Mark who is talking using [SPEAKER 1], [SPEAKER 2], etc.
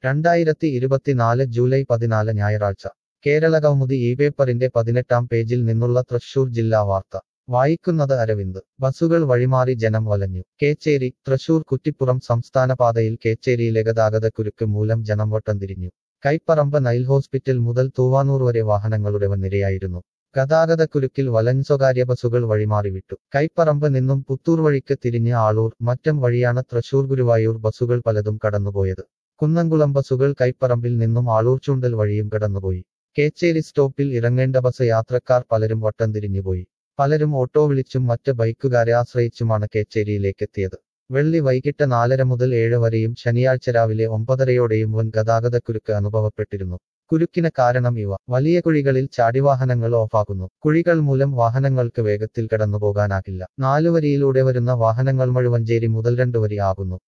[SPEAKER 1] രണ്ടായിരത്തി ഇരുപത്തിനാല് ജൂലൈ പതിനാല് ഞായറാഴ്ച കേരള കൗമുദി ഈ പേപ്പറിന്റെ പതിനെട്ടാം പേജിൽ നിന്നുള്ള തൃശൂർ ജില്ലാ വാർത്ത വായിക്കുന്നത് അരവിന്ദ് ബസുകൾ വഴിമാറി ജനം വലഞ്ഞു കേച്ചേരി തൃശൂർ കുറ്റിപ്പുറം സംസ്ഥാന പാതയിൽ കേച്ചേരിയിലെ ഗതാഗതക്കുരുക്ക് മൂലം ജനം വട്ടം തിരിഞ്ഞു കൈപ്പറമ്പ് നൈൽ ഹോസ്പിറ്റൽ മുതൽ തൂവാനൂർ വരെ വാഹനങ്ങളുടെ വൻനിരയായിരുന്നു ഗതാഗതക്കുരുക്കിൽ വലഞ്ഞ സ്വകാര്യ ബസുകൾ വഴിമാറി വിട്ടു കൈപ്പറമ്പ് നിന്നും പുത്തൂർ വഴിക്ക് തിരിഞ്ഞ് ആളൂർ മറ്റം വഴിയാണ് തൃശൂർ ഗുരുവായൂർ ബസുകൾ പലതും കടന്നുപോയത് കുന്നംകുളം ബസുകൾ കൈപ്പറമ്പിൽ നിന്നും ആളൂർ ചൂണ്ടൽ വഴിയും കടന്നുപോയി കേച്ചേരി സ്റ്റോപ്പിൽ ഇറങ്ങേണ്ട ബസ് യാത്രക്കാർ പലരും വട്ടം തിരിഞ്ഞുപോയി പലരും ഓട്ടോ വിളിച്ചും മറ്റ് ബൈക്കുകാരെ ആശ്രയിച്ചുമാണ് കേച്ചേരിയിലേക്കെത്തിയത് വെള്ളി വൈകിട്ട് നാലര മുതൽ ഏഴ് വരെയും ശനിയാഴ്ച രാവിലെ ഒമ്പതരയോടെയും വൻ ഗതാഗതക്കുരുക്ക് അനുഭവപ്പെട്ടിരുന്നു കുരുക്കിന് കാരണം ഇവ വലിയ കുഴികളിൽ ചാടിവാഹനങ്ങൾ ഓഫാക്കുന്നു കുഴികൾ മൂലം വാഹനങ്ങൾക്ക് വേഗത്തിൽ കടന്നുപോകാനാകില്ല നാലുവരിയിലൂടെ വരുന്ന വാഹനങ്ങൾ മഴുവഞ്ചേരി മുതൽ രണ്ട് വരി ആകുന്നു